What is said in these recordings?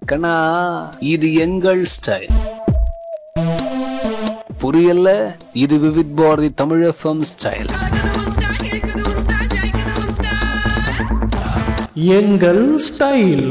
கண்ணா இது எங்கள் ஸ்டைல் புரியல இது விவித் பாரதி தமிழ் எஃப்எம் ஸ்டைல் கலக்குது உன் ஸ்டைல் இருக்குது உன் ஸ்டைல் ஜெயிக்குது உன் ஸ்டைல் எங்கள் ஸ்டைல்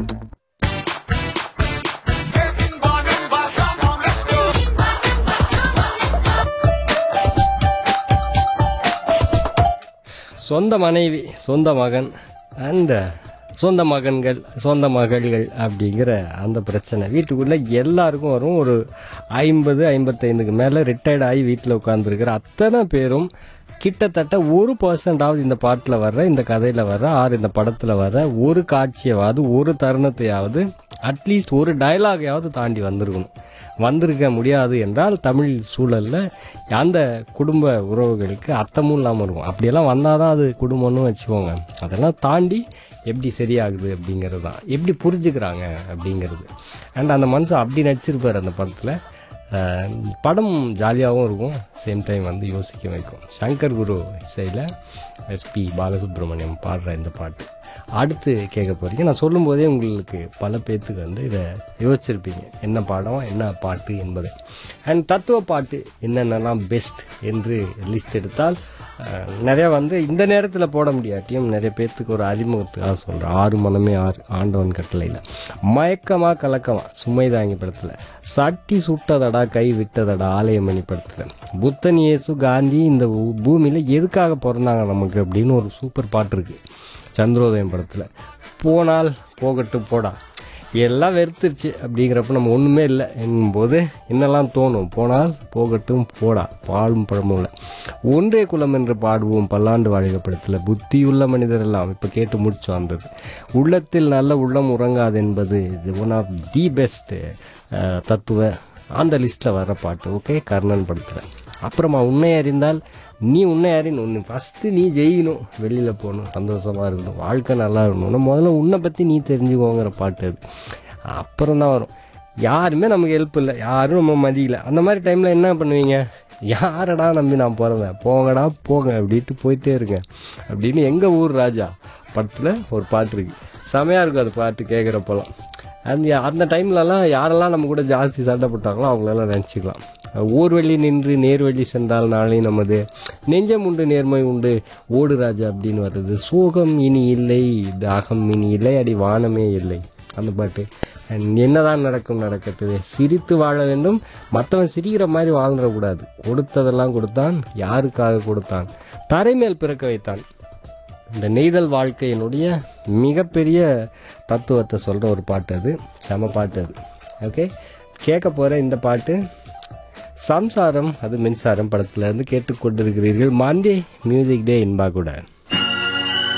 சொந்த மனைவி சொந்த மகன் அண்ட் சொந்த மகன்கள் சொந்த மகள்கள் அப்படிங்கிற அந்த பிரச்சனை வீட்டுக்குள்ளே எல்லாருக்கும் வரும் ஒரு ஐம்பது ஐம்பத்தைந்துக்கு மேலே ரிட்டையர்ட் ஆகி வீட்டில் உட்காந்துருக்கிற அத்தனை பேரும் கிட்டத்தட்ட ஒரு பர்சன்டாவது இந்த பாட்டில் வர்ற இந்த கதையில் வர்ற ஆறு இந்த படத்தில் வர்ற ஒரு காட்சியாவது ஒரு தருணத்தையாவது அட்லீஸ்ட் ஒரு டயலாகையாவது தாண்டி வந்திருக்கணும் வந்திருக்க முடியாது என்றால் தமிழ் சூழலில் அந்த குடும்ப உறவுகளுக்கு அர்த்தமும் இல்லாமல் இருக்கும் அப்படியெல்லாம் வந்தால் தான் அது குடும்பம்னு வச்சுக்கோங்க அதெல்லாம் தாண்டி எப்படி சரியாகுது அப்படிங்கிறது தான் எப்படி புரிஞ்சுக்கிறாங்க அப்படிங்கிறது அண்ட் அந்த மனுஷன் அப்படி நடிச்சிருப்பார் அந்த படத்தில் அஹ் படம் ஜாலியாகவும் இருக்கும் சேம் டைம் வந்து யோசிக்க வைக்கும் சங்கர் குரு இசையில் எஸ்பி பாலசுப்ரமணியம் பாடுற இந்த பாட்டு அடுத்து கேட்க போகிறீங்க நான் சொல்லும்போதே உங்களுக்கு பல பேர்த்துக்கு வந்து இதை யோசிச்சிருப்பீங்க என்ன பாடம் என்ன பாட்டு என்பதை அண்ட் தத்துவ பாட்டு என்னென்னலாம் பெஸ்ட் என்று லிஸ்ட் எடுத்தால் அஹ், நிறைய வந்து இந்த நேரத்தில் போட முடியாட்டியும் நிறைய பேர்த்துக்கு ஒரு அறிமுகத்துக்காக சொல்கிறேன் ஆறு மனமே ஆறு ஆண்டவன் கட்டளையில் மயக்கமா கலக்கமா சுமைதாங்கி படத்தில் சட்டி சுட்டதடா கை விட்டதடா ஆலயமணி படத்தில் புத்தன் இயேசு காந்தி இந்த பூமியில் எதுக்காக பிறந்தாங்க நமக்கு அப்படின்னு ஒரு சூப்பர் பாட்டு இருக்குது சந்திரோதயம் படத்தில் போனால் போகட்டும் போடா எல்லாம் வெறுத்துருச்சு அப்படிங்கிறப்ப நம்ம ஒன்றுமே இல்லை போது என்னெல்லாம் தோணும் போனால் போகட்டும் போடா பாடும் பழமும் இல்லை ஒன்றே குலம் என்று பாடுவோம் பல்லாண்டு வாழ்க படத்தில் புத்தியுள்ள மனிதர் எல்லாம் இப்போ கேட்டு முடிச்சு வந்தது உள்ளத்தில் நல்ல உள்ளம் உறங்காது என்பது இது ஒன் ஆஃப் தி பெஸ்ட் தத்துவ அந்த லிஸ்ட்டில் வர பாட்டு ஓகே கர்ணன் படத்தில் அப்புறமா உன்னை அறிந்தால் நீ உன்னை அறிந்து ஒன்று ஃபஸ்ட்டு நீ ஜெயிக்கணும் வெளியில் போகணும் சந்தோஷமாக இருக்கணும் வாழ்க்கை நல்லா இருக்கணும் முதல்ல உன்னை பற்றி நீ தெரிஞ்சுக்கோங்கிற பாட்டு அது அப்புறம் தான் வரும் யாருமே நமக்கு ஹெல்ப் இல்லை யாரும் நம்ம மதிக்கல அந்த மாதிரி டைமில் என்ன பண்ணுவீங்க யாரடா நம்பி நான் பிறந்தேன் போங்கடா போங்க அப்படின்ட்டு போயிட்டே இருங்க அப்படின்னு எங்கள் ஊர் ராஜா படத்தில் ஒரு பாட்டு இருக்குது செமையாக இருக்கும் அது பாட்டு கேட்குறப்பெல்லாம் அந்த அந்த டைம்லலாம் யாரெல்லாம் நம்ம கூட ஜாஸ்தி சண்டை போட்டாங்களோ அவங்களெல்லாம் நினச்சிக்கலாம் ஊர்வழி நின்று நேர்வழி சென்றால் நாளை நமது நெஞ்சம் உண்டு நேர்மை உண்டு ஓடு ராஜா அப்படின்னு வருது சோகம் இனி இல்லை தாகம் இனி இல்லை அடி வானமே இல்லை அந்த பாட்டு And என்னதான் நடக்கும் நடக்கட்டுது சிரித்து வாழ வேண்டும் மற்றவன் சிரிக்கிற மாதிரி வாழ்ந்துடக்கூடாது கொடுத்ததெல்லாம் கொடுத்தான் யாருக்காக கொடுத்தான் தரைமேல் பிறக்க வைத்தான் இந்த நெய்தல் வாழ்க்கையினுடைய மிகப்பெரிய தத்துவத்தை சொல்கிற ஒரு பாட்டு அது செம பாட்டு அது ஓகே கேட்க போகிற இந்த பாட்டு சம்சாரம் அது மின்சாரம் படத்துல இருந்து கேட்டுக்கொண்டிருக்கிறீர்கள் மாண்டே மியூசிக் டே இன்பா கூட